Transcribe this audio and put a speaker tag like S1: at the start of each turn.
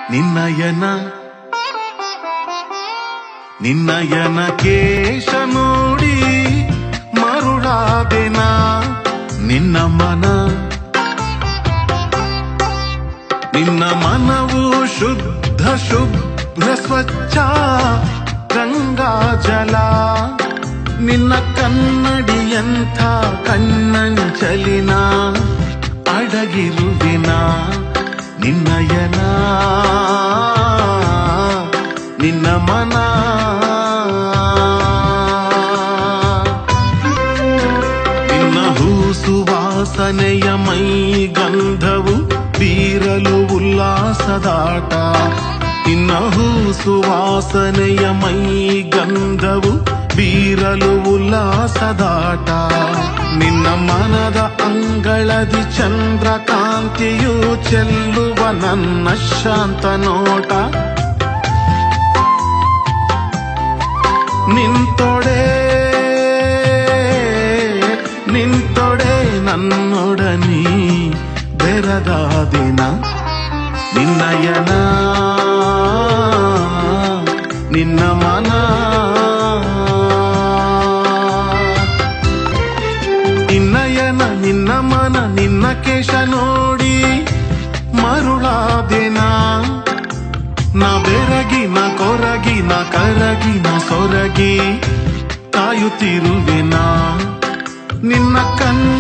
S1: ನಿನ್ನಯನ ನಿನ್ನಯನ ಕೇಶ ನೋಡಿ ಮರುಳಾದೆನ ನಿನ್ನ ಮನ ನಿನ್ನ ಮನವು ಶುದ್ಧ ಶುಭ್ರ ಸ್ವಚ್ಛ ಗಂಗಾ ಜಲ ನಿನ್ನ ಕನ್ನಡಿಯಂಥ ಕಣ್ಣಂಚಲಿನ ಅಡಗಿರುವಿನ ನಿನ್ನಯನ ನಿನ್ನ ಮನ ನಿನ್ನ ಹೂಸುವಾಸನೆಯ ಮೈ ಗಂಧವು ಬೀರಲು ಉಲ್ಲಾಸದಾಟ ನಿನ್ನ ಹೂಸುವಾಸನೆಯ ಮೈ ಗಂಧವು ಬೀರಲು ಉಲ್ಲಾಸದಾಟ ನಿನ್ನ ಮನದ ಅಂಗಳದಿ ಚಂದ್ರಕಾಂತಿಯು ಚೆಲ್ಲುವ ನನ್ನ ಶಾಂತ ನೋಟ ನಿಂತೊಡೆ ನಿಂತೊಡೆ ನನ್ನೊಡನಿ ಬೆರದ ದಿನ ನಿನ್ನಯನ ನಿನ್ನ ಮನ ನಿನ್ನಯನ ನಿನ್ನ ಮನ ನಿನ್ನ ಕೇಶ ನೋಡಿ ಮರುಳಾದಿನ ನಾ ಬೆರಗಿ ನಾ ಕೊರಗಿ ನಾ ಕರಗಿ ನಾ ಸೊರಗಿ ಕಾಯುತ್ತಿರುವೆನ ನಿನ್ನ ಕಣ್ಣ